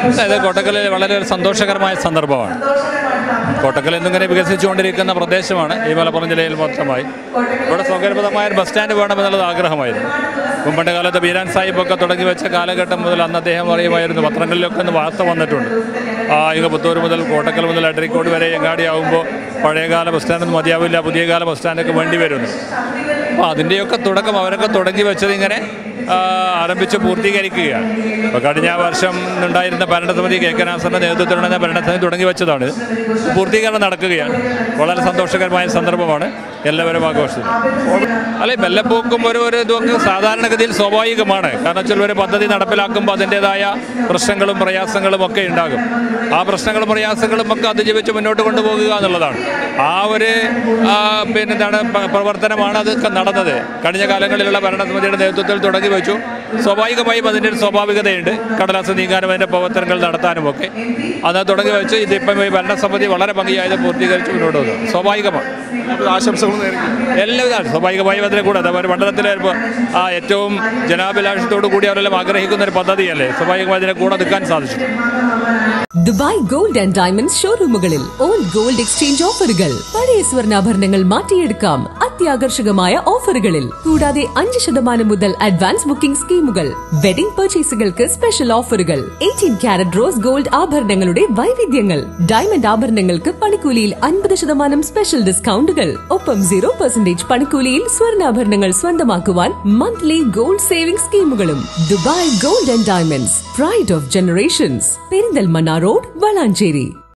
അതായത് കോട്ടക്കലിൽ വളരെ ഒരു സന്തോഷകരമായ സന്ദർഭമാണ് കോട്ടക്കൽ എന്നിങ്ങനെ വികസിച്ചുകൊണ്ടിരിക്കുന്ന പ്രദേശമാണ് ഈ മലപ്പുറം ജില്ലയിൽ മൊത്തമായി ഇവിടെ സൗകര്യപ്രദമായ ഒരു ബസ് സ്റ്റാൻഡ് വേണമെന്നുള്ളത് ആഗ്രഹമായിരുന്നു ഇപ്പം പണ്ട് കാലത്ത് ബീരാൻ സാഹിബൊക്കെ തുടങ്ങി വെച്ച കാലഘട്ടം മുതൽ അന്ന് അദ്ദേഹം പറയുമായിരുന്നു പത്രങ്ങളിലൊക്കെ ഒന്ന് വാർത്ത വന്നിട്ടുണ്ട് ആ ഇങ്ങ് പുത്തൂർ മുതൽ കോട്ടക്കൽ മുതൽ അഡ്രിക്കോട് വരെ എങ്ങാടി ആകുമ്പോൾ പഴയകാല ബസ് സ്റ്റാൻഡൊന്നും മതിയാവില്ല പുതിയ കാല ബസ് സ്റ്റാൻഡൊക്കെ വേണ്ടി വരുന്നു അപ്പോൾ അതിൻ്റെയൊക്കെ തുടക്കം അവരൊക്കെ തുടങ്ങി വെച്ചത് ഇങ്ങനെ ആ, ആരംഭിച്ച് പൂർത്തീകരിക്കുകയാണ് ഇപ്പോൾ കഴിഞ്ഞ വർഷം ഉണ്ടായിരുന്ന ഭരണസമിതി കെ കെ നാസറിൻ്റെ നേതൃത്വത്തിലുള്ള ഭരണസമിതി തുടങ്ങി വെച്ചതാണ് പൂർത്തീകരണം നടക്കുകയാണ് വളരെ സന്തോഷകരമായ സന്ദർഭമാണ് എല്ലാവരും ആഘോഷിച്ചത് അല്ലെ വെള്ളപ്പൊക്കം ഒരു ഒരു ഇതൊക്കെ സാധാരണഗതിയിൽ സ്വാഭാവികമാണ് കാരണം വെച്ചാൽ ഒരു പദ്ധതി നടപ്പിലാക്കുമ്പോൾ അതിൻ്റെതായ പ്രശ്നങ്ങളും പ്രയാസങ്ങളും ഒക്കെ ഉണ്ടാകും ആ പ്രശ്നങ്ങളും പ്രയാസങ്ങളും ഒക്കെ അതിജീവിച്ച് മുന്നോട്ട് കൊണ്ടുപോകുക എന്നുള്ളതാണ് ആ ഒരു ആ, പിന്നെ എന്താണ് പ- പ്രവർത്തനമാണ് അത് നടന്നത് കഴിഞ്ഞ കാലങ്ങളിലുള്ള ഭരണസമിതിയുടെ നേതൃത്വത്തിൽ തുടങ്ങി വെച്ചു സ്വാഭാവികമായും അതിൻ്റെ ഒരു സ്വാഭാവികതയുണ്ട് കടലാസ് നീങ്ങാനും അതിൻ്റെ പ്രവർത്തനങ്ങൾ നടത്താനും ഒക്കെ അത് തുടങ്ങി വെച്ച് ഇതിപ്പം ഈ ഭരണസമിതി വളരെ ഭംഗിയായത് പൂർത്തീകരിച്ച് മുന്നോട്ട് പോകുന്നു സ്വാഭാവികമാണ് എല്ലാവിധ ആശംസകളും നേരുന്നു എല്ലാവിധ സ്വാഭാവികമായും അതിനെ കൂടെ അതാ ഒരു മണ്ഡലത്തിലെ ഒരു ആ ഏറ്റവും ജനാഭിലാഷത്തോടു കൂടി അവരെല്ലാം ആഗ്രഹിക്കുന്ന ഒരു പദ്ധതിയല്ലേ സ്വാഭാവികമായി അതിനെ കൂടെ നിൽക്കാൻ സാധിച്ചു ദുബായ് ഗോൾഡ് ആൻഡ് ഡയമണ്ട്സ് ഷോറൂമുകളിൽ ഓൾഡ് ഗോൾഡ് എക്സ്ചേഞ്ച് ഓഫറുകൾ പഴയ സ്വർണ്ണാഭരണങ്ങൾ മാറ്റിയെടുക്കാം അത്യാകർഷകമായ ഓഫറുകളിൽ കൂടാതെ അഞ്ച് ശതമാനം മുതൽ അഡ്വാൻസ് ബുക്കിംഗ് സ്കീമുകൾ വെഡിംഗ് പർച്ചേസുകൾക്ക് സ്പെഷ്യൽ ഓഫറുകൾ എയ്റ്റീൻ ക്യാരറ്റ് റോസ് ഗോൾഡ് ആഭരണങ്ങളുടെ വൈവിധ്യങ്ങൾ ഡയമണ്ട് ആഭരണങ്ങൾക്ക് പണിക്കൂലിയിൽ അൻപത് ശതമാനം സ്പെഷ്യൽ ഡിസ്കൗണ്ടുകൾ ഒപ്പം സീറോ പെർസെന്റേജ് പണിക്കൂലിയിൽ സ്വർണ്ണാഭരണങ്ങൾ സ്വന്തമാക്കുവാൻ മന്ത്ലി ഗോൾഡ് സേവിംഗ് സ്കീമുകളും Dubai gold and diamonds pride of generations Perinthalmanna road Valanchery